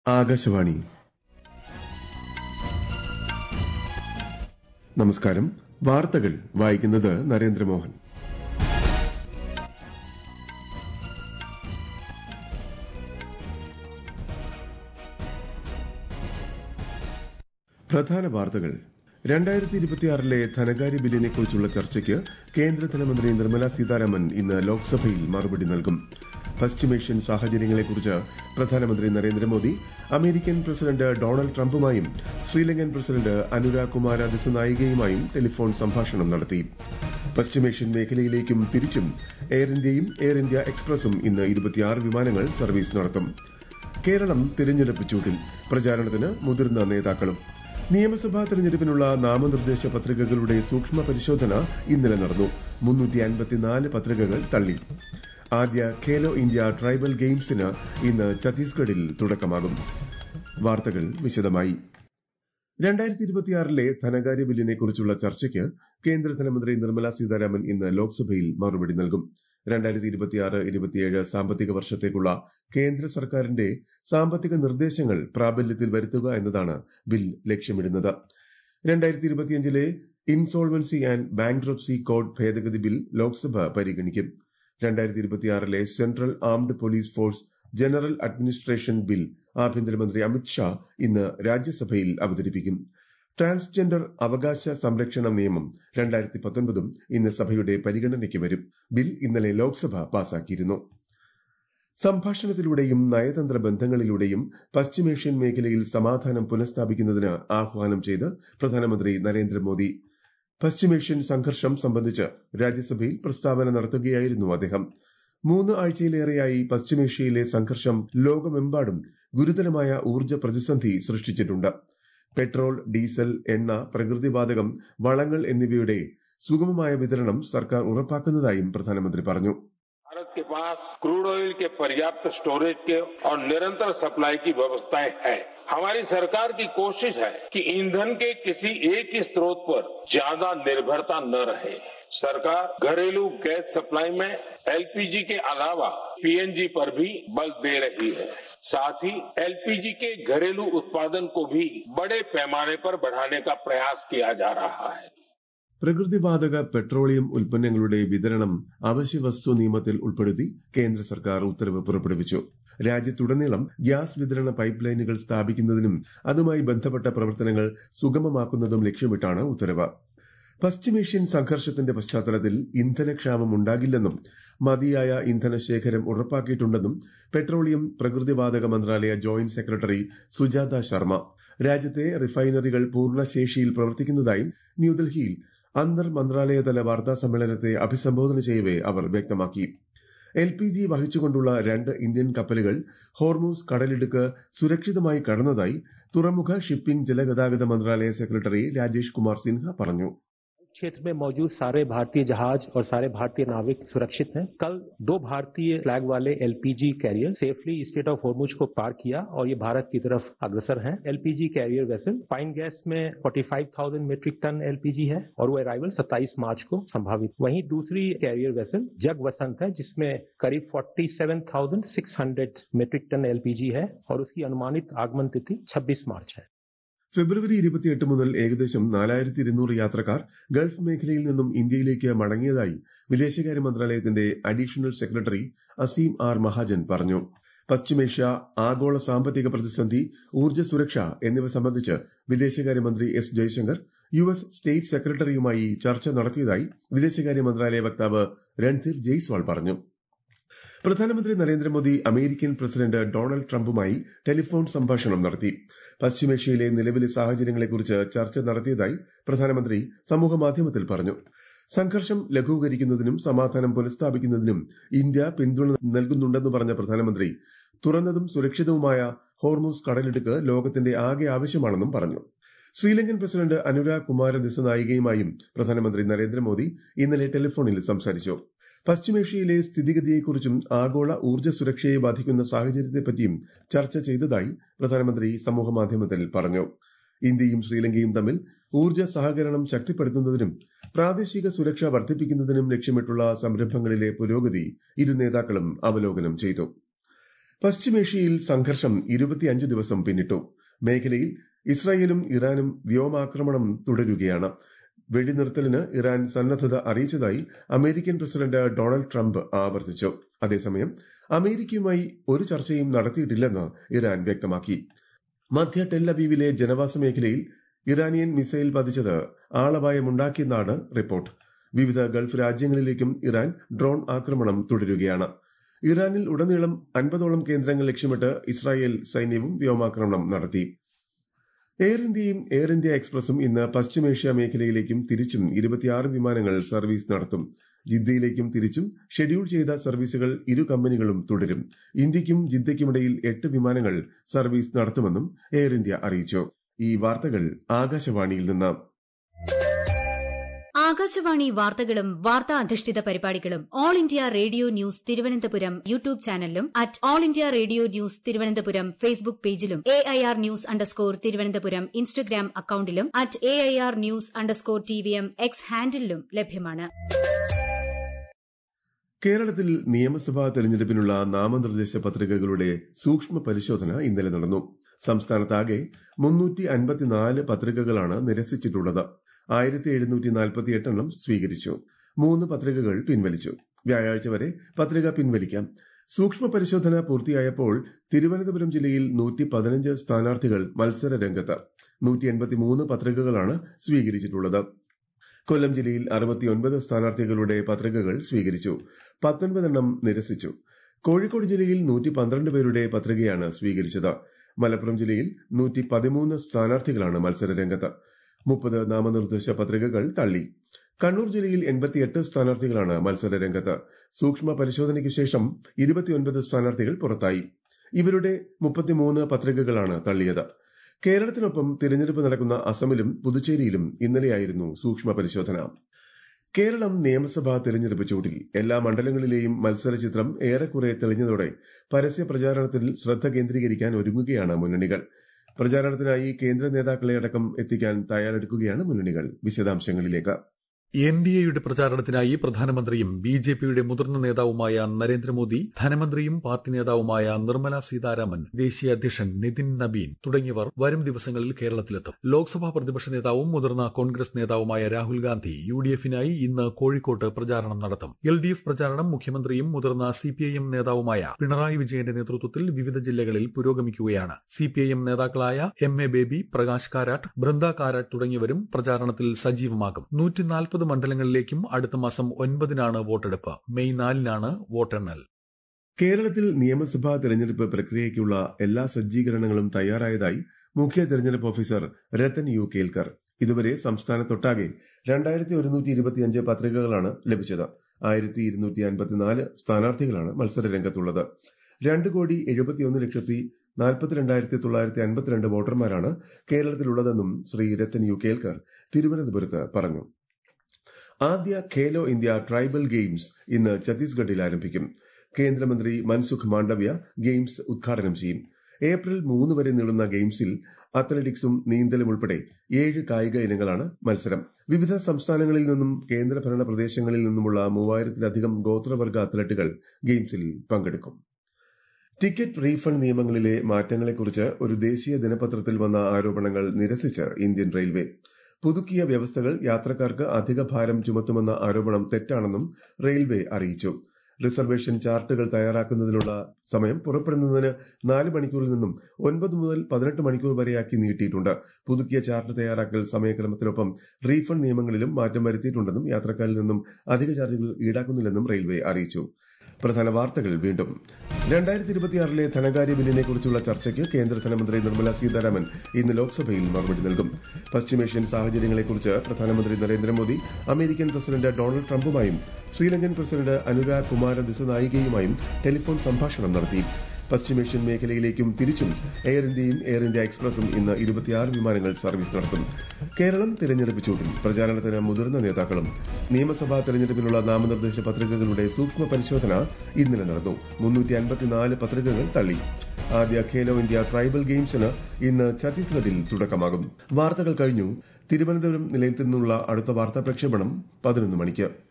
ആകാശവാണി നമസ്കാരം വാർത്തകൾ വായിക്കുന്നത് നരേന്ദ്രമോഹൻ പ്രധാന വാർത്തകൾ രണ്ടായിരത്തി ഇരുപത്തിയാറിലെ ധനകാര്യ ബില്ലിനെക്കുറിച്ചുള്ള ചർച്ചയ്ക്ക് കേന്ദ്ര ധനമന്ത്രി നിർമ്മല സീതാരാമൻ ഇന്ന് ലോക്സഭയിൽ മറുപടി നൽകും പശ്ചിമേഷ്യൻ സാഹചര്യങ്ങളെക്കുറിച്ച് പ്രധാനമന്ത്രി നരേന്ദ്രമോദി അമേരിക്കൻ പ്രസിഡന്റ് ഡൊണാൾഡ് ട്രംപുമായും ശ്രീലങ്കൻ പ്രസിഡന്റ് അനുരാഗ് കുമാര ദിസനായികയുമായും ടെലിഫോൺ സംഭാഷണം നടത്തി പശ്ചിമേഷ്യൻ മേഖലയിലേക്കും തിരിച്ചും എയർ ഇന്ത്യയും എയർ ഇന്ത്യ എക്സ്പ്രസും ഇന്ന് ഇരുപത്തിയാറ് വിമാനങ്ങൾ സർവീസ് നടത്തും കേരളം തിരഞ്ഞെടുപ്പ് ചൂട്ടിൽ പ്രചാരണത്തിന് മുതിർന്ന നേതാക്കളും നിയമസഭാ തെരഞ്ഞെടുപ്പിനുള്ള നാമനിർദ്ദേശ പത്രികകളുടെ സൂക്ഷ്മ പരിശോധന ഇന്നലെ നടന്നു മുന്നൂറ്റി അൻപത്തിനാല് പത്രികകൾ തള്ളി ആദ്യ ഖേലോ ഇന്ത്യ ട്രൈബൽ ഗെയിംസിന് ഇന്ന് ഛത്തീസ്ഗഡിൽ തുടക്കമാകും വാർത്തകൾ വിശദമായി രണ്ടായിരത്തി ഇരുപത്തിയാറിലെ ധനകാര്യ ബില്ലിനെക്കുറിച്ചുള്ള ചർച്ചയ്ക്ക് കേന്ദ്ര ധനമന്ത്രി നിർമ്മല സീതാരാമൻ ഇന്ന് ലോക്സഭയിൽ മറുപടി നൽകും രണ്ടായിരത്തി ഇരുപത്തിയാറ് ഇരുപത്തിയേഴ് സാമ്പത്തിക വർഷത്തേക്കുള്ള കേന്ദ്ര സർക്കാരിന്റെ സാമ്പത്തിക നിർദ്ദേശങ്ങൾ പ്രാബല്യത്തിൽ വരുത്തുക എന്നതാണ് ബിൽ ലക്ഷ്യമിടുന്നത് രണ്ടായിരത്തി ഇരുപത്തിയഞ്ചിലെ ഇൻസോൾവൻസി ആൻഡ് ബാങ്ക്രപ്സി കോഡ് ഭേദഗതി ബിൽ ലോക്സഭ പരിഗണിക്കും രണ്ടായിരത്തി ഇരുപത്തിയാറിലെ central armed police force general administration bill ആഭ്യന്തരമന്ത്രി അമിത്ഷാ ഇന്ന് രാജ്യസഭയിൽ അവതരിപ്പിക്കും ട്രാൻസ്ജെൻഡർ അവകാശ സംരക്ഷണ നിയമം രണ്ടായിരത്തി പത്തൊൻപതും ഇന്ന് സഭയുടെ പരിഗണനയ്ക്ക് വരും ബിൽ ഇന്നലെ ലോക്സഭ പാസാക്കിയിരുന്നു സംഭാഷണത്തിലൂടെയും നയതന്ത്ര ബന്ധങ്ങളിലൂടെയും പശ്ചിമേഷ്യൻ മേഖലയിൽ സമാധാനം പുനഃസ്ഥാപിക്കുന്നതിന് ആഹ്വാനം ചെയ്ത് പ്രധാനമന്ത്രി നരേന്ദ്രമോദി പശ്ചിമേഷ്യൻ സംഘർഷം സംബന്ധിച്ച് രാജ്യസഭയിൽ പ്രസ്താവന നടത്തുകയായിരുന്നു അദ്ദേഹം മൂന്ന് ആഴ്ചയിലേറെയായി പശ്ചിമേഷ്യയിലെ സംഘർഷം ലോകമെമ്പാടും ഗുരുതരമായ ഊർജ്ജ പ്രതിസന്ധി സൃഷ്ടിച്ചിട്ടുണ്ട് പെട്രോൾ ഡീസൽ എണ്ണ പ്രകൃതിവാതകം വളങ്ങൾ എന്നിവയുടെ സുഗമമായ വിതരണം സർക്കാർ ഉറപ്പാക്കുന്നതായും പ്രധാനമന്ത്രി പറഞ്ഞു भारत के पास क्रूड ऑयल के पर्याप्त स्टोरेज के और निरंतर सप्लाई की व्यवस्थाएं हैं हमारी सरकार की कोशिश है कि ईंधन के किसी एक ही स्रोत पर ज्यादा निर्भरता न रहे सरकार घरेलू गैस सप्लाई में एलपीजी के अलावा पीएनजी पर भी बल दे रही है साथ ही एलपीजी के घरेलू उत्पादन को भी बड़े पैमाने पर बढ़ाने का प्रयास किया जा रहा है പ്രകൃതിവാതക പെട്രോളിയം ഉൽപ്പന്നങ്ങളുടെ വിതരണം അവശ്യവസ്തു നിയമത്തിൽ ഉൾപ്പെടുത്തി കേന്ദ്ര സർക്കാർ ഉത്തരവ് പുറപ്പെടുവിച്ചു രാജ്യത്തുടനീളം ഗ്യാസ് വിതരണ പൈപ്പ് ലൈനുകൾ സ്ഥാപിക്കുന്നതിനും അതുമായി ബന്ധപ്പെട്ട പ്രവർത്തനങ്ങൾ സുഗമമാക്കുന്നതും ലക്ഷ്യമിട്ടാണ് ഉത്തരവ് പശ്ചിമേഷ്യൻ സംഘർഷത്തിന്റെ പശ്ചാത്തലത്തിൽ ഇന്ധനക്ഷാമം ഉണ്ടാകില്ലെന്നും മതിയായ ഇന്ധനശേഖരം ഉറപ്പാക്കിയിട്ടുണ്ടെന്നും പെട്രോളിയം പ്രകൃതിവാതക മന്ത്രാലയ ജോയിന്റ് സെക്രട്ടറി സുജാത ശർമ്മ രാജ്യത്തെ റിഫൈനറികൾ പൂർണ്ണ ശേഷിയിൽ പ്രവർത്തിക്കുന്നതായും ന്യൂഡൽഹിയിൽ അന്തർ മന്ത്രാലയതല വാർത്താ സമ്മേളനത്തെ അഭിസംബോധന ചെയ്യവേ അവർ വ്യക്തമാക്കി എൽ പി ജി വഹിച്ചുകൊണ്ടുള്ള രണ്ട് ഇന്ത്യൻ കപ്പലുകൾ ഹോർമൂസ് കടലിടുക്ക് സുരക്ഷിതമായി കടന്നതായി തുറമുഖ ഷിപ്പിംഗ് ജലഗതാഗത മന്ത്രാലയ സെക്രട്ടറി രാജേഷ് കുമാർ സിൻഹ പറഞ്ഞു क्षेत्र में मौजूद सारे भारतीय जहाज और सारे भारतीय नाविक सुरक्षित हैं कल दो भारतीय फ्लैग वाले LPG carrier safely state of Hormuz को पार किया और ये भारत की तरफ अग्रसर हैं LPG carrier vessel pine gas में 45,000 मीट्रिक टन एलपीजी है और वो अराइवल 27 मार्च को संभावित वहीं दूसरी कैरियर वेसल जग वसंत है जिसमें करीब 47,600 मीट्रिक टन एलपीजी है और उसकी अनुमानित आगमन तिथि 26 मार्च है ഫെബ്രുവരി ഇരുപത്തിയെട്ട് മുതൽ ഏകദേശം നാലായിരത്തി ഇരുന്നൂറ് യാത്രക്കാർ ഗൾഫ് മേഖലയിൽ നിന്നും ഇന്ത്യയിലേക്ക് മടങ്ങിയതായി വിദേശകാര്യ മന്ത്രാലയത്തിന്റെ additional secretary Aseem R Mahajan പറഞ്ഞു പശ്ചിമേഷ്യ ആഗോള സാമ്പത്തിക പ്രതിസന്ധി ഊർജ്ജ സുരക്ഷ എന്നിവ സംബന്ധിച്ച് വിദേശകാര്യമന്ത്രി S Jaishankar U S state സെക്രട്ടറിയുമായി ചർച്ച നടത്തിയതായി വിദേശകാര്യ മന്ത്രാലയ വക്താവ് രൺധീർ ജയ്സ്വാൾ പറഞ്ഞു പ്രധാനമന്ത്രി നരേന്ദ്രമോദി അമേരിക്കൻ പ്രസിഡന്റ് ഡൊണാൾഡ് ട്രംപുമായി ടെലിഫോൺ സംഭാഷണം നടത്തി പശ്ചിമേഷ്യയിലെ നിലവിലെ സാഹചര്യങ്ങളെക്കുറിച്ച് ചർച്ച നടത്തിയതായി പ്രധാനമന്ത്രി സമൂഹമാധ്യമത്തിൽ പറഞ്ഞു സംഘർഷം ലഘൂകരിക്കുന്നതിനും സമാധാനം പുനഃസ്ഥാപിക്കുന്നതിനും ഇന്ത്യ പിന്തുണ നൽകുന്നുണ്ടെന്ന് പറഞ്ഞ പ്രധാനമന്ത്രി തുറന്നതും സുരക്ഷിതവുമായ ഹോർമൂസ് കടലിടുക്ക് ലോകത്തിന്റെ ആകെ ആവശ്യമാണെന്നും പറഞ്ഞു ശ്രീലങ്കൻ പ്രസിഡന്റ് അനുരാഗ് കുമാര ദിസനായികയുമായും പ്രധാനമന്ത്രി നരേന്ദ്രമോദി ഇന്നലെ ടെലിഫോണിൽ സംസാരിച്ചു പശ്ചിമേഷ്യയിലെ സ്ഥിതിഗതിയെക്കുറിച്ചും ആഗോള ഊർജ്ജ സുരക്ഷയെ ബാധിക്കുന്ന സാഹചര്യത്തെപ്പറ്റിയും ചർച്ച ചെയ്തതായി പ്രധാനമന്ത്രി സമൂഹമാധ്യമത്തിൽ പറഞ്ഞു ഇന്ത്യയും ശ്രീലങ്കയും തമ്മിൽ ഊർജ്ജ സഹകരണം ശക്തിപ്പെടുത്തുന്നതിനും പ്രാദേശിക സുരക്ഷ വർദ്ധിപ്പിക്കുന്നതിനും ലക്ഷ്യമിട്ടുള്ള സംരംഭങ്ങളിലെ പുരോഗതി ഇരു നേതാക്കളും അവലോകനം ചെയ്തു പശ്ചിമേഷ്യയിൽ സംഘർഷം ഇരുപത്തിയഞ്ച് ദിവസം പിന്നിട്ടു മേഖലയിൽ ഇസ്രായേലും ഇറാനും വ്യോമാക്രമണം തുടരുകയാണ് വെടിനിർത്തലിന് ഇറാൻ സന്നദ്ധത അറിയിച്ചതായി അമേരിക്കൻ പ്രസിഡന്റ് ഡൊണാൾഡ് ട്രംപ് ആവർത്തിച്ചു അതേസമയം അമേരിക്കയുമായി ഒരു ചർച്ചയും നടത്തിയിട്ടില്ലെന്ന് ഇറാൻ വ്യക്തമാക്കി മധ്യ ടെല്ലബീവിലെ ജനവാസ മേഖലയിൽ ഇറാനിയൻ മിസൈൽ പതിച്ചത് ആളപായമുണ്ടാക്കിയെന്നാണ് റിപ്പോർട്ട് വിവിധ ഗൾഫ് രാജ്യങ്ങളിലേക്കും ഇറാൻ ഡ്രോൺ ആക്രമണം തുടരുകയാണ് ഇറാനിൽ ഉടനീളം അൻപതോളം കേന്ദ്രങ്ങൾ ലക്ഷ്യമിട്ട് ഇസ്രായേൽ സൈന്യവും വ്യോമാക്രമണം നടത്തി എയർ ഇന്ത്യയും എയർ ഇന്ത്യ എക്സ്പ്രസും ഇന്ന് പശ്ചിമേഷ്യ മേഖലയിലേക്കും തിരിച്ചും ഇരുപത്തിയാറ് വിമാനങ്ങൾ സർവീസ് നടത്തും ജിദ്ദയിലേക്കും തിരിച്ചും ഷെഡ്യൂൾ ചെയ്ത സർവീസുകൾ ഇരു കമ്പനികളും തുടരും ഇന്ത്യയ്ക്കും ജിദ്ദയ്ക്കുമിടയിൽ എട്ട് വിമാനങ്ങൾ സർവീസ് നടത്തുമെന്നും എയർ ഇന്ത്യ അറിയിച്ചു ഈ വാർത്തകൾ ആകാശവാണിയിൽ നിന്ന് ആകാശവാണി വാർത്തകളും വാർത്താ അധിഷ്ഠിത പരിപാടികളും all India radio news Thiruvananthapuram YouTube ചാനലിലും at all India radio news Thiruvananthapuram Facebook പേജിലും A I R news underscore Thiruvananthapuram Instagram അക്കൌണ്ടിലും at A I R news underscore T V M X ഹാൻഡിലും ലഭ്യമാണ് കേരളത്തിൽ നിയമസഭാ തെരഞ്ഞെടുപ്പിനുള്ള നാമനിർദ്ദേശ പത്രികകളുടെ സൂക്ഷ്മ പരിശോധന ഇന്നലെ നടന്നു സംസ്ഥാനത്താകെ മുന്നൂറ്റി അൻപത്തിനാല് പത്രികകളാണ് നിരസിച്ചിട്ടുള്ളത് ആയിരത്തി എഴുന്നൂറ്റി നാൽപ്പത്തി എട്ടെണ്ണം സ്വീകരിച്ചു മൂന്ന് പത്രികകൾ പിൻവലിച്ചു വ്യാഴാഴ്ച വരെ പത്രിക പിൻവലിക്കാം സൂക്ഷ്മ പരിശോധന പൂർത്തിയായപ്പോൾ തിരുവനന്തപുരം ജില്ലയിൽ നൂറ്റി പതിനഞ്ച് സ്ഥാനാർത്ഥികൾ മത്സര രംഗത്ത് നൂറ്റി എൺപത്തിമൂന്ന് പത്രികകളാണ് സ്വീകരിച്ചിട്ടുള്ളത് കൊല്ലം ജില്ലയിൽ അറുപത്തിയൊൻപത് സ്ഥാനാർത്ഥികളുടെ പത്രികകൾ സ്വീകരിച്ചു പത്തൊൻപതെണ്ണം നിരസിച്ചു കോഴിക്കോട് ജില്ലയിൽ നൂറ്റി പന്ത്രണ്ട് പേരുടെ പത്രികയാണ് സ്വീകരിച്ചത് മലപ്പുറം ജില്ലയിൽ നൂറ്റി പതിമൂന്ന് സ്ഥാനാർത്ഥികളാണ് മത്സര രംഗത്ത് മുപ്പത് നാമനിർദ്ദേശ പത്രികകൾ തള്ളി കണ്ണൂർ ജില്ലയിൽ എൺപത്തിയെട്ട് സ്ഥാനാർത്ഥികളാണ് മത്സര രംഗത്ത് സൂക്ഷ്മ പരിശോധനയ്ക്ക് ശേഷം ഇരുപത്തിയൊൻപത് സ്ഥാനാർത്ഥികൾ പുറത്തായി ഇവരുടെ മുപ്പത്തിമൂന്ന് പത്രികകളാണ് തള്ളിയത് കേരളത്തിനൊപ്പം തിരഞ്ഞെടുപ്പ് നടക്കുന്ന അസമിലും പുതുച്ചേരിയിലും ഇന്നലെയായിരുന്നു സൂക്ഷ്മ പരിശോധന കേരളം നിയമസഭാ തെരഞ്ഞെടുപ്പ് ചൂടിൽ എല്ലാ മണ്ഡലങ്ങളിലെയും മത്സര ചിത്രം ഏറെക്കുറെ തെളിഞ്ഞതോടെ പരസ്യ പ്രചാരണത്തിൽ ശ്രദ്ധ കേന്ദ്രീകരിക്കാൻ ഒരുങ്ങുകയാണ് മുന്നണികൾ പ്രചാരണത്തിനായി കേന്ദ്ര നേതാക്കളെ അടക്കം എത്തിക്കാൻ തയ്യാറെടുക്കുകയാണ് മുന്നണികൾ വിശദാംശങ്ങളിലേക്ക് എൻ ഡി എയുടെ പ്രചാരണത്തിനായി പ്രധാനമന്ത്രിയും ബി ജെ പിയുടെ മുതിർന്ന നേതാവുമായ നരേന്ദ്രമോദി ധനമന്ത്രിയും പാർട്ടി നേതാവുമായ നിർമ്മല സീതാരാമൻ ദേശീയ അധ്യക്ഷൻ നിതിൻ നബീൻ തുടങ്ങിയവർ വരും ദിവസങ്ങളിൽ കേരളത്തിലെത്തും ലോക്സഭാ പ്രതിപക്ഷ നേതാവും മുതിർന്ന കോൺഗ്രസ് നേതാവുമായ രാഹുൽ ഗാന്ധി യു ഡി എഫിനായി ഇന്ന് കോഴിക്കോട്ട് പ്രചാരണം നടത്തും എൽ ഡി എഫ് പ്രചാരണം മുഖ്യമന്ത്രിയും മുതിർന്ന സി പി ഐ എം നേതാവുമായ പിണറായി വിജയന്റെ നേതൃത്വത്തിൽ വിവിധ ജില്ലകളിൽ പുരോഗമിക്കുകയാണ് സി പി ഐ എം നേതാക്കളായ എം എ ബേബി പ്രകാശ് കാരാട്ട് ബൃന്ദ കാരാട്ട് തുടങ്ങിയവരും പ്രചാരണത്തിൽ സജീവമാകും നൂറ്റിനാൽപ്പത് മുപ്പത് മണ്ഡലങ്ങളിലേക്കും അടുത്ത മാസം ഒൻപതിനാണ് വോട്ടെടുപ്പ് മെയ് നാലിനാണ് വോട്ടെണ്ണൽ കേരളത്തിൽ നിയമസഭാ തെരഞ്ഞെടുപ്പ് പ്രക്രിയയ്ക്കുള്ള എല്ലാ സജ്ജീകരണങ്ങളും തയ്യാറായതായി മുഖ്യ തെരഞ്ഞെടുപ്പ് ഓഫീസർ രത്തൻ യു കേൽക്കർ ഇതുവരെ സംസ്ഥാനത്തൊട്ടാകെ രണ്ടായിരത്തി ഒരുന്നൂറ്റി ഇരുപത്തിയഞ്ച് പത്രികകളാണ് ലഭിച്ചത് ആയിരത്തി ഇരുന്നൂറ്റി അൻപത്തിനാല് സ്ഥാനാർത്ഥികളാണ് മത്സര രംഗത്തുള്ളത് രണ്ട് കോടി എഴുപത്തിയൊന്ന് ലക്ഷത്തി നാൽപ്പത്തിരണ്ടായിരത്തി തൊള്ളായിരത്തി അൻപത്തിരണ്ട് വോട്ടർമാരാണ് കേരളത്തിലുള്ളതെന്നും ശ്രീ രത്തൻ യു കേൽക്കർ തിരുവനന്തപുരത്ത് പറഞ്ഞു ആദ്യ ഖേലോ ഇന്ത്യ ട്രൈബൽ ഗെയിംസ് ഇന്ന് ഛത്തീസ്ഗഡിൽ ആരംഭിക്കും കേന്ദ്രമന്ത്രി മൻസുഖ് മാണ്ഡവ്യ ഗെയിംസ് ഉദ്ഘാടനം ചെയ്യും ഏപ്രിൽ മൂന്ന് വരെ നീളുന്ന ഗെയിംസിൽ അത്ലറ്റിക്സും നീന്തലും ഉൾപ്പെടെ ഏഴ് കായിക ഇനങ്ങളാണ് മത്സരം വിവിധ സംസ്ഥാനങ്ങളിൽ നിന്നും കേന്ദ്രഭരണ പ്രദേശങ്ങളിൽ നിന്നുമുള്ള മൂവായിരത്തിലധികം ഗോത്രവർഗ അത്ലറ്റുകൾ ഗെയിംസിൽ പങ്കെടുക്കും ടിക്കറ്റ് റീഫണ്ട് നിയമങ്ങളിലെ മാറ്റങ്ങളെക്കുറിച്ച് ഒരു ദേശീയ ദിനപത്രത്തിൽ വന്ന ആരോപണങ്ങൾ നിരസിച്ച് ഇന്ത്യൻ റെയിൽവേ പുതുക്കിയ വ്യവസ്ഥകൾ യാത്രക്കാർക്ക് അധിക ഭാരം ചുമത്തുമെന്ന ആരോപണം തെറ്റാണെന്നും റെയിൽവേ അറിയിച്ചു റിസർവേഷൻ ചാർട്ടുകൾ തയ്യാറാക്കുന്നതിനുള്ള സമയം പുറപ്പെടുന്നതിന് നാല് മണിക്കൂറിൽ നിന്നും ഒൻപത് മുതൽ പതിനെട്ട് മണിക്കൂർ വരെയാക്കി നീട്ടിയിട്ടുണ്ട് പുതുക്കിയ ചാർട്ട് തയ്യാറാക്കൽ സമയക്രമത്തിനൊപ്പം റീഫണ്ട് നിയമങ്ങളിലും മാറ്റം വരുത്തിയിട്ടുണ്ടെന്നും യാത്രക്കാരിൽ നിന്നും അധിക ചാർജുകൾ ഈടാക്കുന്നില്ലെന്നും റെയിൽവേ അറിയിച്ചു പ്രധാന വാർത്തകൾ വീണ്ടും രണ്ടായിരത്തി ഇരുപത്തിയാറിലെ ധനകാര്യ ബില്ലിനെ കുറിച്ചുള്ള ചർച്ചയ്ക്ക് കേന്ദ്ര ധനമന്ത്രി നിർമ്മല സീതാരാമൻ ഇന്ന് ലോക്സഭയിൽ മറുപടി നൽകും പശ്ചിമേഷ്യൻ സാഹചര്യങ്ങളെക്കുറിച്ച് പ്രധാനമന്ത്രി നരേന്ദ്രമോദി അമേരിക്കൻ പ്രസിഡന്റ് ഡൊണാൾഡ് ട്രംപുമായും ശ്രീലങ്കൻ പ്രസിഡന്റ് അനുരാഗ് കുമാര ദിസനായികയുമായും ടെലിഫോൺ സംഭാഷണം നടത്തി പശ്ചിമേഷ്യൻ മേഖലയിലേക്കും തിരിച്ചും എയർ ഇന്ത്യയും എയർ ഇന്ത്യ എക്സ്പ്രസും ഇന്ന് ഇരുപത്തിയാറ് വിമാനങ്ങൾ സർവീസ് നടത്തും കേരളം തിരഞ്ഞെടുപ്പ് ചൂട്ടിൽ പ്രചാരണത്തിന് മുതിർന്ന നേതാക്കളും നിയമസഭാ തെരഞ്ഞെടുപ്പിനുള്ള നാമനിർദ്ദേശ പത്രികകളുടെ സൂക്ഷ്മ പരിശോധന ഇന്നലെ നടന്നു മുന്നൂറ്റി അൻപത്തിനാല് പത്രികകൾ തള്ളി ആദ്യ ഖേലോ ഇന്ത്യ ട്രൈബൽ ഗെയിംസിന് ഇന്ന് ഛത്തീസ്ഗഡിൽ തുടക്കമാകും വാർത്തകൾ കഴിഞ്ഞു തിരുവനന്തപുരം നിലയത്തിൽ നിന്നുള്ള അടുത്ത വാർത്താ പ്രക്ഷേപണം പതിനൊന്ന് മണിക്ക്